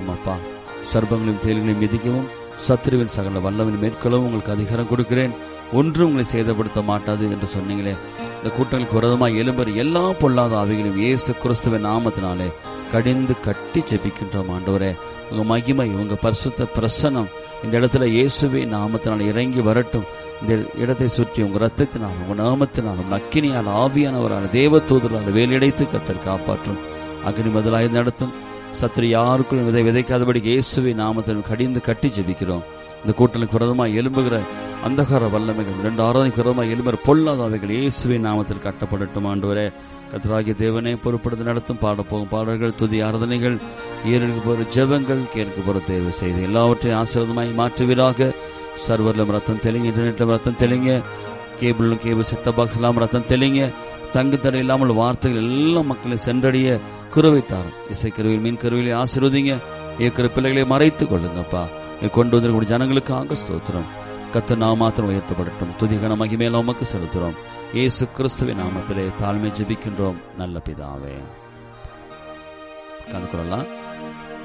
ஸ்தோத்திரம் அப்பா சர்ப்பங்களையும் தேல்களையும் மிதிக்கவும் சத்ருவின் சகல வல்லவின் மேற்கொள்ளவும் உங்களுக்கு அதிகாரம் கொடுக்கிறேன் ஒன்றும் உங்களை சேதப்படுத்த மாட்டாது என்று சொன்னீங்களே இந்த கூட்டங்களுக்கு விரதமாக எழும்பர் எல்லா பொல்லாத ஆவிகளையும் இயேசு கிறிஸ்துவின் நாமத்தினாலே கடிந்து கட்டி ஜெபிக்கின்றோம் ஆண்டவரே உங்க மகிமை உங்க பரிசுத்த பிரசனம் இந்த இடத்துல இயேசுவே நாமத்தினால் இறங்கி வரட்டும் இந்த இடத்தை சுற்றி உங்க ரத்தத்தினால் உங்க நாமத்தினால் நக்கினியால் ஆவியானவரால் தேவ தூதரால் வேலையடைத்து கத்தர் காப்பாற்றும் அக்னி முதலாய் நடத்தும் சத்துரு யாருக்குள்ளும் விதை விதைக்காதபடி இயேசுவை நாமத்தில் கடிந்து கட்டி ஜெபிக்கிறோம் இந்த கூட்டலுக்கு விரதமாக எழும்புகிற அந்தகார வல்லமைகள் ரெண்டு ஆராதனைக்கு விரதமாக எழும்புகிற பொல்லாதவைகள் இயேசுவை நாமத்தில் கட்டப்படட்டும் ஆண்டவரே கத்தராகிய தேவனே பொறுப்படுத்தி நடத்தும் பாடப்போகும் பாடல்கள் துதி ஆராதனைகள் ஈரலுக்கு போகிற ஜெபங்கள் கேட்க போகிற தேவை செய்து எல்லாவற்றையும் ஆசீர்வாதமாய் மாற்றுவீராக சர்வரிலும் ரத்தம் தெளிங்க இன்டர்நெட்ல ரத்தம் தெளிங்க கேபிளும் கேபிள் செட்ட பாக்ஸ் எல்லாம் ரத்தம் தெளிங்க தங்கு தடை இல்லாமல் வார்த்தைகள் எல்லா மக்களையும் சென்றடைய குருவை தாரும் இசைக்கருவில் மீன் கருவிலை ஆசீர்வதிங்க இருக்கிற பிள்ளைகளை மறைத்துக் கொள்ளுங்கப்பா நீர் கொண்டு வந்திருக்கூடிய ஜனங்களுக்காக ஸ்தோத்திரம் கத்த நாம் மாத்திரம் உயர்த்தப்படட்டும் துதிகன மகிமேல உமக்கு செலுத்துறோம் இயேசு கிறிஸ்துவின் நாமத்திலே தாழ்மை ஜெபிக்கின்றோம் நல்ல பிதாவே கலந்துக்கொள்ளலாம்